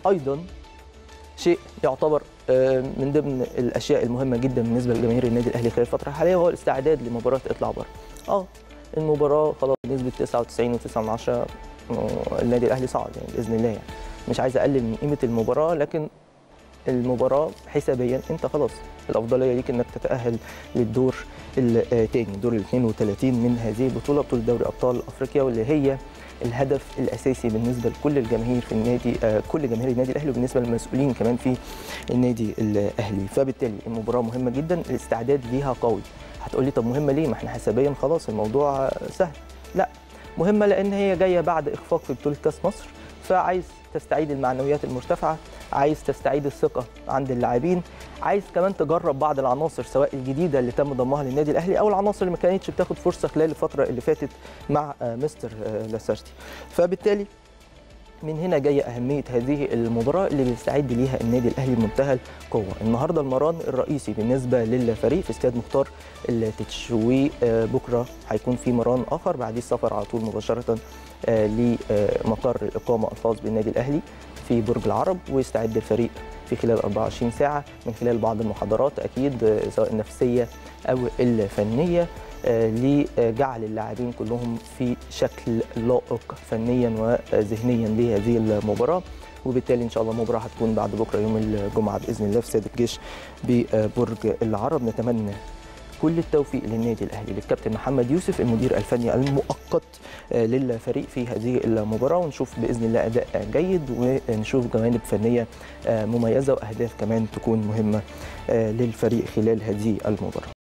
ايضا شيء يعتبر من ضمن الاشياء المهمه جدا بالنسبه لجماهير النادي الاهلي خلال الفتره الحاليه وهو الاستعداد لمباراه اطلع بره اه المباراه خلاص بنسبه 99.9 النادي الاهلي صعد يعني باذن الله يعني مش عايز اقلل من قيمه المباراه لكن المباراه حسابيا انت خلاص الافضليه ليك انك تتاهل للدور الثاني دور ال 32 من هذه البطوله بطوله دوري ابطال افريقيا واللي هي الهدف الاساسي بالنسبه لكل الجماهير في النادي آه كل جماهير النادي الاهلي وبالنسبه للمسؤولين كمان في النادي الاهلي فبالتالي المباراه مهمه جدا الاستعداد ليها قوي هتقول لي طب مهمه ليه ما احنا حسابيا خلاص الموضوع سهل لا مهمه لان هي جايه بعد اخفاق في بطوله كاس مصر فعايز تستعيد المعنويات المرتفعه عايز تستعيد الثقه عند اللاعبين عايز كمان تجرب بعض العناصر سواء الجديده اللي تم ضمها للنادي الاهلي او العناصر اللي ما كانتش بتاخد فرصه خلال الفتره اللي فاتت مع مستر لاسارتي فبالتالي من هنا جايه اهميه هذه المباراه اللي بيستعد ليها النادي الاهلي بمنتهى القوه النهارده المران الرئيسي بالنسبه للفريق في استاد مختار التتش وبكره هيكون في مران اخر بعديه السفر على طول مباشره لمقر الاقامه الخاص بالنادي الاهلي في برج العرب ويستعد الفريق في خلال 24 ساعه من خلال بعض المحاضرات اكيد سواء النفسيه او الفنيه لجعل اللاعبين كلهم في شكل لائق فنيا وذهنيا لهذه المباراه وبالتالي ان شاء الله المباراه هتكون بعد بكره يوم الجمعه باذن الله في استاد الجيش ببرج العرب نتمنى كل التوفيق للنادي الاهلي للكابتن محمد يوسف المدير الفني المؤقت للفريق في هذه المباراه ونشوف باذن الله اداء جيد ونشوف جوانب فنيه مميزه واهداف كمان تكون مهمه للفريق خلال هذه المباراه